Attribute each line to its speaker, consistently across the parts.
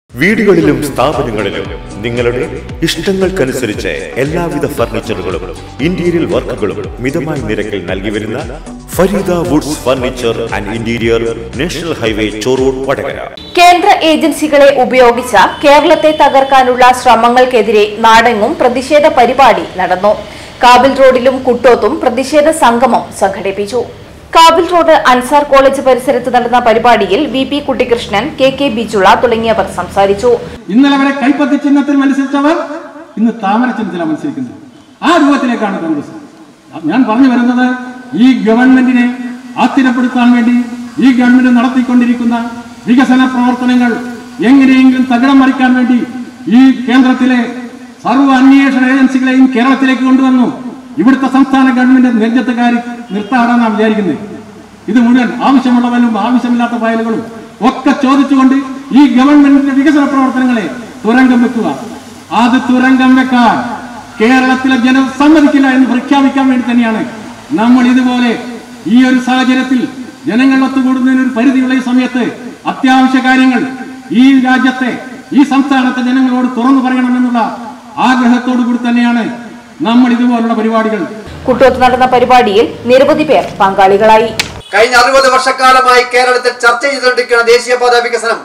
Speaker 1: വീടുകളിലും സ്ഥാപനങ്ങളിലും നിങ്ങളുടെ ഇഷ്ടങ്ങൾക്കനുസരിച്ച് എല്ലാവിധ ഫർണിച്ചറുകളും ഇന്റീരിയർ വർക്കുകളും മിതമായ നിരക്കിൽ നൽകി വരുന്ന Fareeda woods furniture and interior national highway Chorur Vatakara
Speaker 2: കേന്ദ്ര ഏജൻസികളെ ഉപയോഗിച്ച കേരളത്തെ തകർക്കാനുള്ള ശ്രമങ്ങൾക്കെതിരെ നാടെങ്ങും പ്രതിഷേധ പരിപാടി നടന്നു കാബിൽ റോഡിലും കുട്ടോത്തും പ്രതിഷേധ സംഗമം സംഘടിപ്പിച്ചു കാബിൽ റോഡ് അൻസാർ കോളേജ് പരിസരത്ത് നടന്ന പരിപാടിയിൽ V P Kuttikrishnan K K Bijula തുടങ്ങിയവർ സംസാരിച്ചു
Speaker 3: ഇന്നലെ വരെ കൈപ്പത്തി ചിഹ്നത്തിൽ മത്സരിച്ചവർ ഇന്ന് താമര ചിഹ്നത്തിലാണ് മത്സരിക്കുന്നത് ആ രൂപത്തിലേക്കാണ് കോൺഗ്രസ് ഞാൻ പറഞ്ഞു വരുന്നത് ഈ ഗവൺമെന്റിനെ ആസ്ഥിരപ്പെടുത്താൻ വേണ്ടി ഈ ഗവൺമെന്റ് നടത്തിക്കൊണ്ടിരിക്കുന്ന വികസന പ്രവർത്തനങ്ങൾ എങ്ങനെയെങ്കിലും തകിടം മറിക്കാൻ വേണ്ടി ഈ കേന്ദ്രത്തിലെ സർവ്വ അന്വേഷണ ഏജൻസികളെയും കേരളത്തിലേക്ക് കൊണ്ടുവന്നു ഇവിടുത്തെ സംസ്ഥാന ഗവൺമെന്റ് നെഞ്ചത്ത് കയറി നിർത്താടാന്നാണ് വിചാരിക്കുന്നത് ഇത് മുഴുവൻ ആവശ്യമുള്ളവരും ആവശ്യമില്ലാത്ത ഫയലുകളും ഒക്കെ ചോദിച്ചുകൊണ്ട് ഈ ഗവൺമെന്റിന്റെ വികസന പ്രവർത്തനങ്ങളെ തുരങ്കം വെക്കുക അത് തുരങ്കം വെക്കാൻ കേരളത്തിലെ ജനം സമ്മതിക്കില്ല എന്ന് പ്രഖ്യാപിക്കാൻ വേണ്ടി തന്നെയാണ് നമ്മൾ ഇതുപോലെ ഈ ഒരു സാഹചര്യത്തിൽ ജനങ്ങൾ ഒത്തുകൂടുന്നതിന് ഒരു പരിധിയുള്ള ഈ സമയത്ത് അത്യാവശ്യ കാര്യങ്ങൾ ഈ രാജ്യത്തെ ഈ സംസ്ഥാനത്തെ ജനങ്ങളോട് തുറന്നു പറയണമെന്നുള്ള ആഗ്രഹത്തോടു കൂടി തന്നെയാണ് നമ്മൾ ഇതുപോലുള്ള പരിപാടികൾ
Speaker 2: കുട്ടോത്ത് നടന്ന പരിപാടിയിൽ നിരവധി പേർ പങ്കാളികളായി
Speaker 4: കഴിഞ്ഞ അറുപത് വർഷക്കാലമായി കേരളത്തിൽ ചർച്ച ചെയ്തുകൊണ്ടിരിക്കുന്ന ദേശീയപാത വികസനം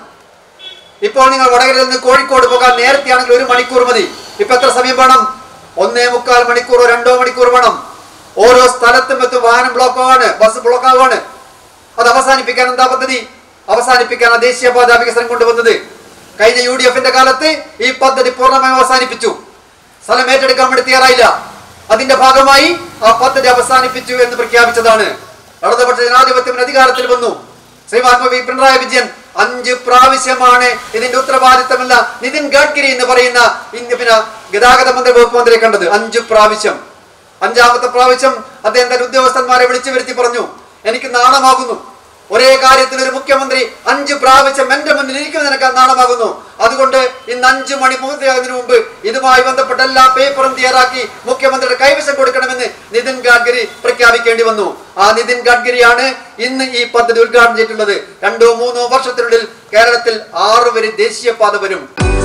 Speaker 4: ഇപ്പോൾ നിങ്ങൾ വടകരയിൽ നിന്ന് കോഴിക്കോട് പോകാൻ നേരത്തെയാണെങ്കിൽ ഒരു മണിക്കൂർ മതി ഇപ്പൊ എത്ര സമയം വേണം ഒന്നേ മുക്കാൽ മണിക്കൂറോ രണ്ടോ മണിക്കൂർ വേണം ഓരോ സ്ഥലത്തും എത്തും വാഹനം ബ്ലോക്ക് ആവാണ് ബസ് ബ്ലോക്ക് ആവാണ് അത് അവസാനിപ്പിക്കാൻ എന്താ പദ്ധതി അവസാനിപ്പിക്കാനാണ് ദേശീയപാത വികസനം കൊണ്ടുവന്നത് കഴിഞ്ഞ യു ഡി എഫിന്റെ കാലത്ത് ഈ പദ്ധതി പൂർണ്ണമായും അവസാനിപ്പിച്ചു സ്ഥലം ഏറ്റെടുക്കാൻ വേണ്ടി തയ്യാറായില്ല അതിന്റെ ഭാഗമായി ആ പദ്ധതി അവസാനിപ്പിച്ചു എന്ന് പ്രഖ്യാപിച്ചതാണ് ഇടതുപക്ഷ ജനാധിപത്യം അധികാരത്തിൽ വന്നു ശ്രീമാൻ വി പിണറായി വിജയൻ അഞ്ച് പ്രാവശ്യമാണ് ഇതിന്റെ ഉത്തരവാദിത്തമല്ല നിതിൻ ഗഡ്കരി എന്ന് പറയുന്ന ഇന്ത്യ പിന്നെ ഗതാഗത മന്ത്രി വകുപ്പ് മന്ത്രിയെ കണ്ടത് അഞ്ച് പ്രാവശ്യം അഞ്ചാമത്തെ പ്രാവശ്യം അദ്ദേഹം തന്റെ ഉദ്യോഗസ്ഥന്മാരെ വിളിച്ചു വരുത്തി പറഞ്ഞു എനിക്ക് നാണമാകുന്നു ഒരേ കാര്യത്തിൽ ഒരു മുഖ്യമന്ത്രി അഞ്ച് പ്രാവശ്യം എന്റെ മുന്നിൽ ഇരിക്കുന്നത് എനിക്ക് നാണമാകുന്നു അതുകൊണ്ട് ഇന്ന് അഞ്ചു മണി പൂർത്തിയാകുന്നതിന് മുമ്പ് ഇതുമായി ബന്ധപ്പെട്ട എല്ലാ പേപ്പറും തയ്യാറാക്കി മുഖ്യമന്ത്രിയുടെ കൈവശം കൊടുക്കണമെന്ന് നിതിൻ ഗഡ്കരി പ്രഖ്യാപിക്കേണ്ടി വന്നു ആ നിതിൻ ഗഡ്കരിയാണ് ഇന്ന് ഈ പദ്ധതി ഉദ്ഘാടനം ചെയ്തിട്ടുള്ളത് രണ്ടോ മൂന്നോ വർഷത്തിനുള്ളിൽ കേരളത്തിൽ ആറ് വരെ ദേശീയപാത വരും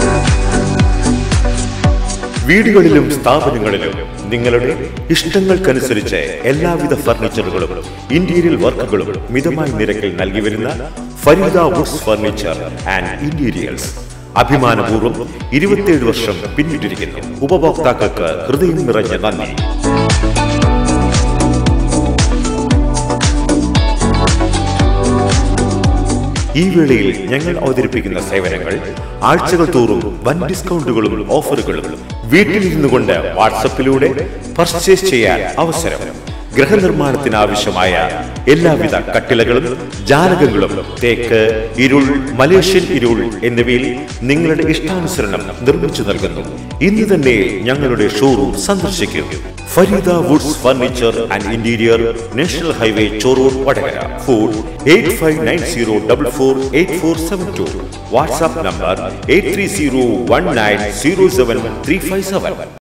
Speaker 1: വീടുകളിലും സ്ഥാപനങ്ങളിലും നിങ്ങളുടെ ഇഷ്ടങ്ങൾക്കനുസരിച്ച് എല്ലാവിധ ഫർണിച്ചറുകളും ഇന്റീരിയർ വർക്കുകളും മിതമായ നിരക്കിൽ നൽകി വരുന്ന Fareeda woods furniture and interiors അഭിമാനപൂർവ്വം ഇരുപത്തിയേഴ് വർഷം പിന്നിട്ടിരിക്കുന്നു ഉപഭോക്താക്കൾക്ക് ഹൃദയം നിറഞ്ഞ നന്ദി ഈ വേളയിൽ ഞങ്ങൾ അവതരിപ്പിക്കുന്ന സേവനങ്ങൾ ആഴ്ചകൾ തോറും വൻ ഡിസ്കൗണ്ടുകളും ഓഫറുകളും വീട്ടിലിരുന്നു കൊണ്ട് വാട്സപ്പിലൂടെ പർച്ചേസ് ചെയ്യാൻ അവസരം ഗൃഹനിർമ്മാണത്തിന് ആവശ്യമായ എല്ലാവിധ കട്ടിലകളും ജാലകങ്ങളും തേക്ക് ഇരുൾ മലേഷ്യൻ ഇരുൾ എന്നിവയിൽ നിങ്ങളുടെ ഇഷ്ടാനുസരണം നിർമ്മിച്ചു നൽകുന്നു ഇന്ന് തന്നെ ഞങ്ങളുടെ ഷോറൂം സന്ദർശിക്കൂ Fareeda woods furniture and interior national highway Chorur Vatakara phone eight five nine zero double four eight four seven two WhatsApp number eight three zero one nine zero seven three five seven